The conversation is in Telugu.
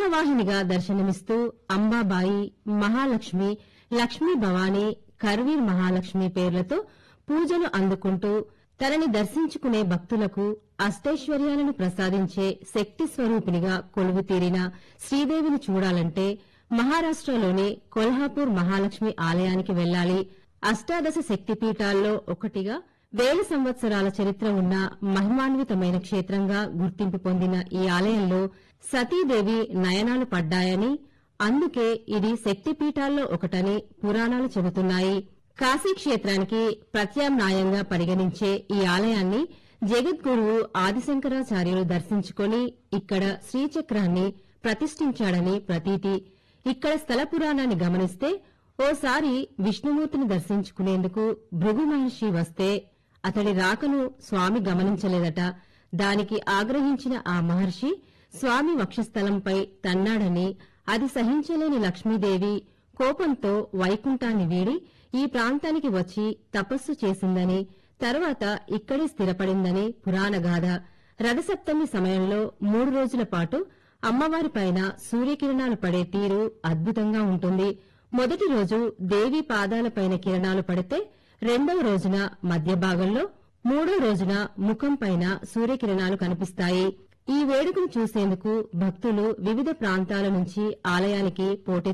వరాహవాహినిగా దర్శనమిస్తూ అంబాబాయి మహాలక్ష్మి లక్ష్మీ భవానీ కర్వీర్ మహాలక్ష్మి పేర్లతో పూజలు అందుకుంటూ తనని దర్శించుకునే భక్తులకు అష్టైశ్వర్యాలను ప్రసాదించే శక్తి స్వరూపినిగా కొలువు తీరిన శ్రీదేవిని చూడాలంటే మహారాష్టలోని కొల్హాపూర్ మహాలక్ష్మి ఆలయానికి వెళ్లాలి అష్టాదశ శక్తిపీఠాల్లో ఒకటిగా వేల సంవత్సరాల చరిత్ర ఉన్న మహిమాన్వితమైన క్షేత్రంగా గుర్తింపు పొందిన ఈ ఆలయంలో సతీదేవి నయనాలు పడ్డాయని అందుకే ఇది శక్తిపీఠాల్లో ఒకటని పురాణాలు చెబుతున్నాయి కాశీ క్షేత్రానికి ప్రత్యామ్నాయంగా పరిగణించే ఈ ఆలయాన్ని జగద్గురువు ఆదిశంకరాచార్యులు దర్శించుకొని ఇక్కడ శ్రీచక్రాన్ని ప్రతిష్ఠించాడని ప్రతీతి ఇక్కడ స్థల పురాణాన్ని గమనిస్తే ఓసారి విష్ణుమూర్తిని దర్శించుకునేందుకు భృగు మహర్షి వస్తే అతడి రాకను స్వామి గమనించలేదట దానికి ఆగ్రహించిన ఆ మహర్షి స్వామి వక్షస్థలంపై తన్నాడని అది సహించలేని లక్ష్మీదేవి కోపంతో వైకుంఠాన్ని వీడి ఈ ప్రాంతానికి వచ్చి తపస్సు చేసిందని తర్వాత ఇక్కడే స్థిరపడిందని పురాణగాథ రథసప్తమి సమయంలో మూడు రోజుల పాటు అమ్మవారిపైన సూర్యకిరణాలు పడే తీరు అద్భుతంగా ఉంటుంది మొదటి రోజు దేవి పాదాలపైన కిరణాలు పడితే రెండవ రోజున మధ్య భాగంలో మూడో రోజున ముఖం పైన సూర్యకిరణాలు కనిపిస్తాయి ఈ వేడుకను చూసేందుకు భక్తులు వివిధ ప్రాంతాల నుంచి ఆలయానికి పోటెత్తి